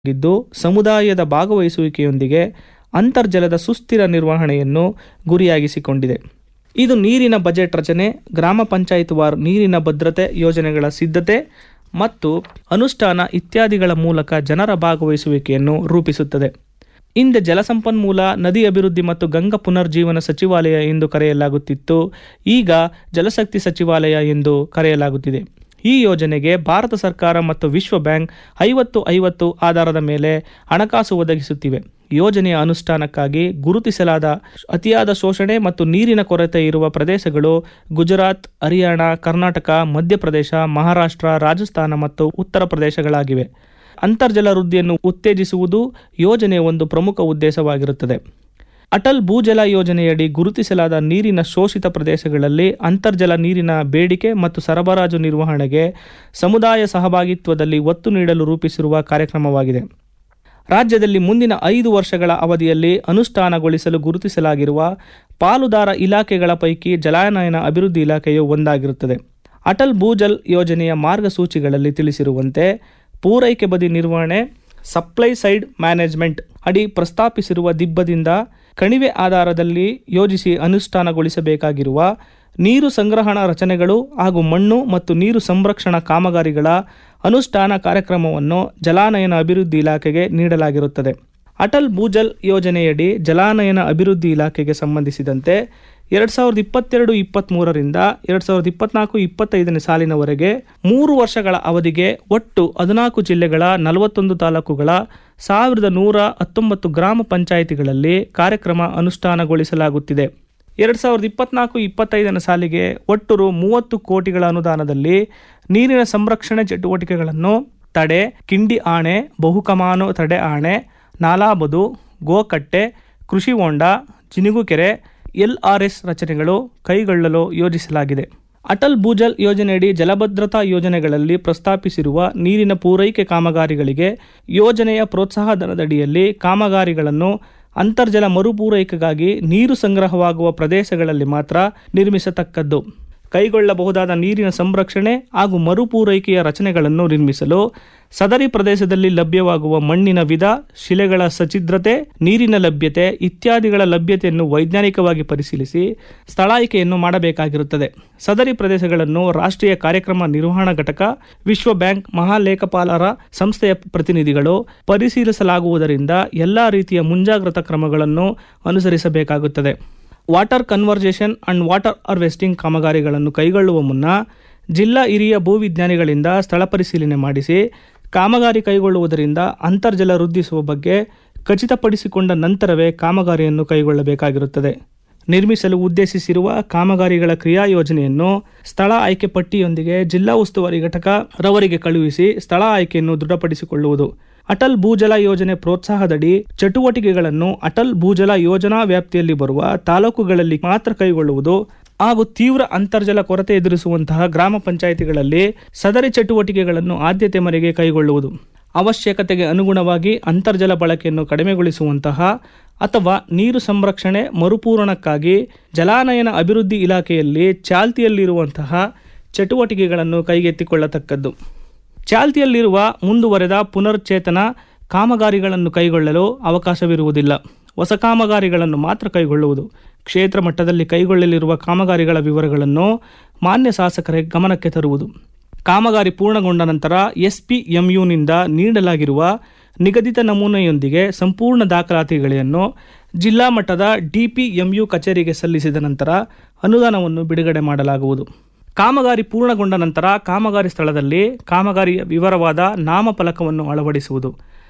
ಗಿದ್ದು ಸಮುದಾಯದ ಭಾಗವಹಿಸುವಿಕೆಯೊಂದಿಗೆ ಅಂತರ್ಜಲದ ಸುಸ್ಥಿರ ನಿರ್ವಹಣೆಯನ್ನು ಗುರಿಯಾಗಿಸಿಕೊಂಡಿದೆ ಇದು ನೀರಿನ ಬಜೆಟ್ ರಚನೆ ಗ್ರಾಮ ಪಂಚಾಯತ್ ವಾರ್ ನೀರಿನ ಭದ್ರತೆ ಯೋಜನೆಗಳ ಸಿದ್ಧತೆ ಮತ್ತು ಅನುಷ್ಠಾನ ಇತ್ಯಾದಿಗಳ ಮೂಲಕ ಜನರ ಭಾಗವಹಿಸುವಿಕೆಯನ್ನು ರೂಪಿಸುತ್ತದೆ ಹಿಂದೆ ಜಲಸಂಪನ್ಮೂಲ ನದಿ ಅಭಿವೃದ್ಧಿ ಮತ್ತು ಗಂಗಾ ಪುನರ್ಜೀವನ ಸಚಿವಾಲಯ ಎಂದು ಕರೆಯಲಾಗುತ್ತಿತ್ತು ಈಗ ಜಲಶಕ್ತಿ ಸಚಿವಾಲಯ ಎಂದು ಕರೆಯಲಾಗುತ್ತಿದೆ ಈ ಯೋಜನೆಗೆ ಭಾರತ ಸರ್ಕಾರ ಮತ್ತು ವಿಶ್ವ ಬ್ಯಾಂಕ್ ಐವತ್ತು ಐವತ್ತು ಆಧಾರದ ಮೇಲೆ ಹಣಕಾಸು ಒದಗಿಸುತ್ತಿವೆ ಯೋಜನೆಯ ಅನುಷ್ಠಾನಕ್ಕಾಗಿ ಗುರುತಿಸಲಾದ ಅತಿಯಾದ ಶೋಷಣೆ ಮತ್ತು ನೀರಿನ ಕೊರತೆ ಇರುವ ಪ್ರದೇಶಗಳು ಗುಜರಾತ್ ಹರಿಯಾಣ ಕರ್ನಾಟಕ ಮಧ್ಯಪ್ರದೇಶ ಮಹಾರಾಷ್ಟ್ರ ರಾಜಸ್ಥಾನ ಮತ್ತು ಉತ್ತರ ಪ್ರದೇಶಗಳಾಗಿವೆ ಅಂತರ್ಜಲ ವೃದ್ಧಿಯನ್ನು ಉತ್ತೇಜಿಸುವುದು ಯೋಜನೆಯ ಒಂದು ಪ್ರಮುಖ ಉದ್ದೇಶವಾಗಿರುತ್ತದೆ ಅಟಲ್ ಭೂಜಲ ಯೋಜನೆಯಡಿ ಗುರುತಿಸಲಾದ ನೀರಿನ ಶೋಷಿತ ಪ್ರದೇಶಗಳಲ್ಲಿ ಅಂತರ್ಜಲ ನೀರಿನ ಬೇಡಿಕೆ ಮತ್ತು ಸರಬರಾಜು ನಿರ್ವಹಣೆಗೆ ಸಮುದಾಯ ಸಹಭಾಗಿತ್ವದಲ್ಲಿ ಒತ್ತು ನೀಡಲು ರೂಪಿಸಿರುವ ಕಾರ್ಯಕ್ರಮವಾಗಿದೆ ರಾಜ್ಯದಲ್ಲಿ ಮುಂದಿನ ಐದು ವರ್ಷಗಳ ಅವಧಿಯಲ್ಲಿ ಅನುಷ್ಠಾನಗೊಳಿಸಲು ಗುರುತಿಸಲಾಗಿರುವ ಪಾಲುದಾರ ಇಲಾಖೆಗಳ ಪೈಕಿ ಜಲಾನಯನ ಅಭಿವೃದ್ಧಿ ಇಲಾಖೆಯು ಒಂದಾಗಿರುತ್ತದೆ ಅಟಲ್ ಭೂಜಲ್ ಯೋಜನೆಯ ಮಾರ್ಗಸೂಚಿಗಳಲ್ಲಿ ತಿಳಿಸಿರುವಂತೆ ಪೂರೈಕೆ ಬದಿ ನಿರ್ವಹಣೆ ಸಪ್ಲೈ ಸೈಡ್ ಮ್ಯಾನೇಜ್ಮೆಂಟ್ ಅಡಿ ಪ್ರಸ್ತಾಪಿಸಿರುವ ದಿಬ್ಬದಿಂದ ಕಣಿವೆ ಆಧಾರದಲ್ಲಿ ಯೋಜಿಸಿ ಅನುಷ್ಠಾನಗೊಳಿಸಬೇಕಾಗಿರುವ ನೀರು ಸಂಗ್ರಹಣಾ ರಚನೆಗಳು ಹಾಗೂ ಮಣ್ಣು ಮತ್ತು ನೀರು ಸಂರಕ್ಷಣಾ ಕಾಮಗಾರಿಗಳ ಅನುಷ್ಠಾನ ಕಾರ್ಯಕ್ರಮವನ್ನು ಜಲಾನಯನ ಅಭಿವೃದ್ಧಿ ಇಲಾಖೆಗೆ ನೀಡಲಾಗಿರುತ್ತದೆ ಅಟಲ್ ಭೂಜಲ್ ಯೋಜನೆಯಡಿ ಜಲಾನಯನ ಅಭಿವೃದ್ಧಿ ಇಲಾಖೆಗೆ ಸಂಬಂಧಿಸಿದಂತೆ ಎರಡು ಸಾವಿರದ ಇಪ್ಪತ್ತೆರಡು ಇಪ್ಪತ್ತ್ಮೂರರಿಂದ ಎರಡು ಸಾವಿರದ ಇಪ್ಪತ್ನಾಲ್ಕು ಇಪ್ಪತ್ತೈದನೇ ಸಾಲಿನವರೆಗೆ ಮೂರು ವರ್ಷಗಳ ಅವಧಿಗೆ ಒಟ್ಟು ಹದಿನಾಲ್ಕು ಜಿಲ್ಲೆಗಳ ನಲವತ್ತೊಂದು ತಾಲೂಕುಗಳ ಸಾವಿರದ ನೂರ ಹತ್ತೊಂಬತ್ತು ಗ್ರಾಮ ಪಂಚಾಯಿತಿಗಳಲ್ಲಿ ಕಾರ್ಯಕ್ರಮ ಅನುಷ್ಠಾನಗೊಳಿಸಲಾಗುತ್ತಿದೆ ಎರಡು ಸಾವಿರದ ಇಪ್ಪತ್ನಾಲ್ಕು ಇಪ್ಪತ್ತೈದನೇ ಸಾಲಿಗೆ ಒಟ್ಟು ರು ಮೂವತ್ತು ಕೋಟಿಗಳ ಅನುದಾನದಲ್ಲಿ ನೀರಿನ ಸಂರಕ್ಷಣೆ ಚಟುವಟಿಕೆಗಳನ್ನು ತಡೆ ಕಿಂಡಿ ಆಣೆ ಬಹುಕಮಾನು ತಡೆ ಆಣೆ ನಾಲಾಬದು ಗೋಕಟ್ಟೆ ಕೃಷಿ ಹೊಂಡ ಜಿನುಗುಕೆರೆ ಎಲ್ಆರ್ಎಸ್ ರಚನೆಗಳು ಕೈಗೊಳ್ಳಲು ಯೋಜಿಸಲಾಗಿದೆ ಅಟಲ್ ಭೂಜಲ್ ಯೋಜನೆಯಡಿ ಜಲಭದ್ರತಾ ಯೋಜನೆಗಳಲ್ಲಿ ಪ್ರಸ್ತಾಪಿಸಿರುವ ನೀರಿನ ಪೂರೈಕೆ ಕಾಮಗಾರಿಗಳಿಗೆ ಯೋಜನೆಯ ಪ್ರೋತ್ಸಾಹಧನದಡಿಯಲ್ಲಿ ಕಾಮಗಾರಿಗಳನ್ನು ಅಂತರ್ಜಲ ಮರುಪೂರೈಕೆಗಾಗಿ ನೀರು ಸಂಗ್ರಹವಾಗುವ ಪ್ರದೇಶಗಳಲ್ಲಿ ಮಾತ್ರ ನಿರ್ಮಿಸತಕ್ಕದ್ದು ಕೈಗೊಳ್ಳಬಹುದಾದ ನೀರಿನ ಸಂರಕ್ಷಣೆ ಹಾಗೂ ಮರುಪೂರೈಕೆಯ ರಚನೆಗಳನ್ನು ನಿರ್ಮಿಸಲು ಸದರಿ ಪ್ರದೇಶದಲ್ಲಿ ಲಭ್ಯವಾಗುವ ಮಣ್ಣಿನ ವಿಧ ಶಿಲೆಗಳ ಸಚಿದ್ರತೆ ನೀರಿನ ಲಭ್ಯತೆ ಇತ್ಯಾದಿಗಳ ಲಭ್ಯತೆಯನ್ನು ವೈಜ್ಞಾನಿಕವಾಗಿ ಪರಿಶೀಲಿಸಿ ಸ್ಥಳಾಯ್ಕೆಯನ್ನು ಮಾಡಬೇಕಾಗಿರುತ್ತದೆ ಸದರಿ ಪ್ರದೇಶಗಳನ್ನು ರಾಷ್ಟ್ರೀಯ ಕಾರ್ಯಕ್ರಮ ನಿರ್ವಹಣಾ ಘಟಕ ವಿಶ್ವ ಬ್ಯಾಂಕ್ ಮಹಾಲೇಖಪಾಲರ ಸಂಸ್ಥೆಯ ಪ್ರತಿನಿಧಿಗಳು ಪರಿಶೀಲಿಸಲಾಗುವುದರಿಂದ ಎಲ್ಲಾ ರೀತಿಯ ಮುಂಜಾಗ್ರತಾ ಕ್ರಮಗಳನ್ನು ಅನುಸರಿಸಬೇಕಾಗುತ್ತದೆ water conversation and water harvesting ಕಾಮಗಾರಿಗಳನ್ನು ಕೈಗೊಳ್ಳುವ ಮುನ್ನ ಜಿಲ್ಲಾ ಹಿರಿಯ ಭೂವಿಜ್ಞಾನಿಗಳಿಂದ ಸ್ಥಳ ಪರಿಶೀಲನೆ ಮಾಡಿಸಿ ಕಾಮಗಾರಿ ಕೈಗೊಳ್ಳುವುದರಿಂದ ಅಂತರ್ಜಲ ವೃದ್ಧಿಸುವ ಬಗ್ಗೆ ಖಚಿತಪಡಿಸಿಕೊಂಡ ನಂತರವೇ ಕಾಮಗಾರಿಯನ್ನು ಕೈಗೊಳ್ಳಬೇಕಾಗಿರುತ್ತದೆ ನಿರ್ಮಿಸಲು ಉದ್ದೇಶಿಸಿರುವ ಕಾಮಗಾರಿಗಳ ಕ್ರಿಯಾ ಯೋಜನೆಯನ್ನು ಸ್ಥಳ ಆಯ್ಕೆ ಪಟ್ಟಿಯೊಂದಿಗೆ ಜಿಲ್ಲಾ ಉಸ್ತುವಾರಿ ಘಟಕ ರವರಿಗೆ ಕಳುಹಿಸಿ ಸ್ಥಳ ಆಯ್ಕೆಯನ್ನು ದೃಢಪಡಿಸಿಕೊಳ್ಳುವುದು ಅಟಲ್ ಭೂಜಲ ಯೋಜನೆ ಪ್ರೋತ್ಸಾಹದಡಿ ಚಟುವಟಿಕೆಗಳನ್ನು ಅಟಲ್ ಭೂಜಲ ಯೋಜನಾ ವ್ಯಾಪ್ತಿಯಲ್ಲಿ ಬರುವ ತಾಲೂಕುಗಳಲ್ಲಿ ಮಾತ್ರ ಕೈಗೊಳ್ಳುವುದು ಹಾಗೂ ತೀವ್ರ ಅಂತರ್ಜಲ ಕೊರತೆ ಎದುರಿಸುವಂತಹ ಗ್ರಾಮ ಪಂಚಾಯಿತಿಗಳಲ್ಲಿ ಸದರಿ ಚಟುವಟಿಕೆಗಳನ್ನು ಆದ್ಯತೆ ಮೇರೆಗೆ ಕೈಗೊಳ್ಳುವುದು ಅವಶ್ಯಕತೆಗೆ ಅನುಗುಣವಾಗಿ ಅಂತರ್ಜಲ ಬಳಕೆಯನ್ನು ಕಡಿಮೆಗೊಳಿಸುವಂತಹ ಅಥವಾ ನೀರು ಸಂರಕ್ಷಣೆ ಮರುಪೂರಣಕ್ಕಾಗಿ ಜಲಾನಯನ ಅಭಿವೃದ್ಧಿ ಇಲಾಖೆಯಲ್ಲಿ ಚಾಲ್ತಿಯಲ್ಲಿರುವಂತಹ ಚಟುವಟಿಕೆಗಳನ್ನು ಕೈಗೆತ್ತಿಕೊಳ್ಳತಕ್ಕದ್ದು ಚಾಲ್ತಿಯಲ್ಲಿರುವ ಮುಂದುವರೆದ ಪುನರ್ಚೇತನ ಕಾಮಗಾರಿಗಳನ್ನು ಕೈಗೊಳ್ಳಲು ಅವಕಾಶವಿರುವುದಿಲ್ಲ ಹೊಸ ಕಾಮಗಾರಿಗಳನ್ನು ಮಾತ್ರ ಕೈಗೊಳ್ಳುವುದು ಕ್ಷೇತ್ರ ಮಟ್ಟದಲ್ಲಿ ಕೈಗೊಳ್ಳಲಿರುವ ಕಾಮಗಾರಿಗಳ ವಿವರಗಳನ್ನು ಮಾನ್ಯ ಶಾಸಕರ ಗಮನಕ್ಕೆ ತರುವುದು ಕಾಮಗಾರಿ ಪೂರ್ಣಗೊಂಡ ನಂತರ ಎಸ್ಪಿಎಂಯುನಿಂದ ನೀಡಲಾಗಿರುವ ನಿಗದಿತ ನಮೂನೆಯೊಂದಿಗೆ ಸಂಪೂರ್ಣ ದಾಖಲಾತಿಗಳನ್ನು ಜಿಲ್ಲಾ ಮಟ್ಟದ ಡಿಪಿಎಂಯು ಕಚೇರಿಗೆ ಸಲ್ಲಿಸಿದ ನಂತರ ಅನುದಾನವನ್ನು ಬಿಡುಗಡೆ ಮಾಡಲಾಗುವುದು ಕಾಮಗಾರಿ ಪೂರ್ಣಗೊಂಡ ನಂತರ ಕಾಮಗಾರಿ ಸ್ಥಳದಲ್ಲಿ ಕಾಮಗಾರಿಯ ವಿವರವಾದ ನಾಮಫಲಕವನ್ನು ಅಳವಡಿಸುವುದು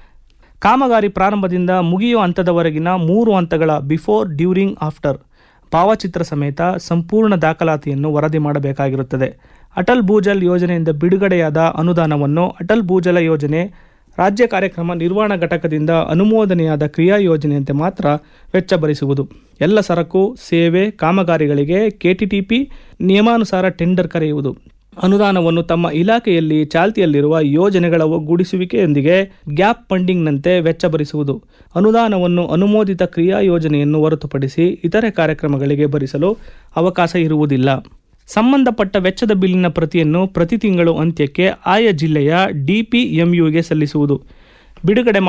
ಕಾಮಗಾರಿ ಪ್ರಾರಂಭದಿಂದ ಮುಗಿಯುವ ಹಂತದವರೆಗಿನ ಮೂರು ಹಂತಗಳ ಬಿಫೋರ್ ಡ್ಯೂರಿಂಗ್ ಆಫ್ಟರ್ ಭಾವಚಿತ್ರ ಸಮೇತ ಸಂಪೂರ್ಣ ದಾಖಲಾತಿಯನ್ನು ವರದಿ ಮಾಡಬೇಕಾಗಿರುತ್ತದೆ ಅಟಲ್ ಭೂಜಲ್ ಯೋಜನೆಯಿಂದ ಬಿಡುಗಡೆಯಾದ ಅನುದಾನವನ್ನು ಅಟಲ್ ಭೂಜಲ ಯೋಜನೆ ರಾಜ್ಯ ಕಾರ್ಯಕ್ರಮ ನಿರ್ವಹಣಾ ಘಟಕದಿಂದ ಅನುಮೋದನೆಯಾದ ಕ್ರಿಯಾ ಯೋಜನೆಯಂತೆ ಮಾತ್ರ ವೆಚ್ಚ ಭರಿಸುವುದು ಎಲ್ಲ ಸರಕು ಸೇವೆ ಕಾಮಗಾರಿಗಳಿಗೆ ಕೆಟಿಟಿಪಿ ನಿಯಮಾನುಸಾರ ಟೆಂಡರ್ ಕರೆಯುವುದು ಅನುದಾನವನ್ನು ತಮ್ಮ ಇಲಾಖೆಯಲ್ಲಿ ಚಾಲ್ತಿಯಲ್ಲಿರುವ ಯೋಜನೆಗಳ ಒಗ್ಗೂಡಿಸುವಿಕೆಯೊಂದಿಗೆ ಗ್ಯಾಪ್ ಫಂಡಿಂಗ್ನಂತೆ ವೆಚ್ಚ ಭರಿಸುವುದು ಅನುದಾನವನ್ನು ಅನುಮೋದಿತ ಕ್ರಿಯಾ ಯೋಜನೆಯನ್ನು ಹೊರತುಪಡಿಸಿ ಇತರೆ ಕಾರ್ಯಕ್ರಮಗಳಿಗೆ ಭರಿಸಲು ಅವಕಾಶ ಇರುವುದಿಲ್ಲ ಸಂಬಂಧಪಟ್ಟ ವೆಚ್ಚದ ಬಿಲ್ಲಿನ ಪ್ರತಿಯನ್ನು ಪ್ರತಿ ತಿಂಗಳು ಅಂತ್ಯಕ್ಕೆ ಆಯಾ ಜಿಲ್ಲೆಯ ಡಿಪಿಎಂಯುಗೆ ಸಲ್ಲಿಸುವುದು ಬಿಡುಗಡೆ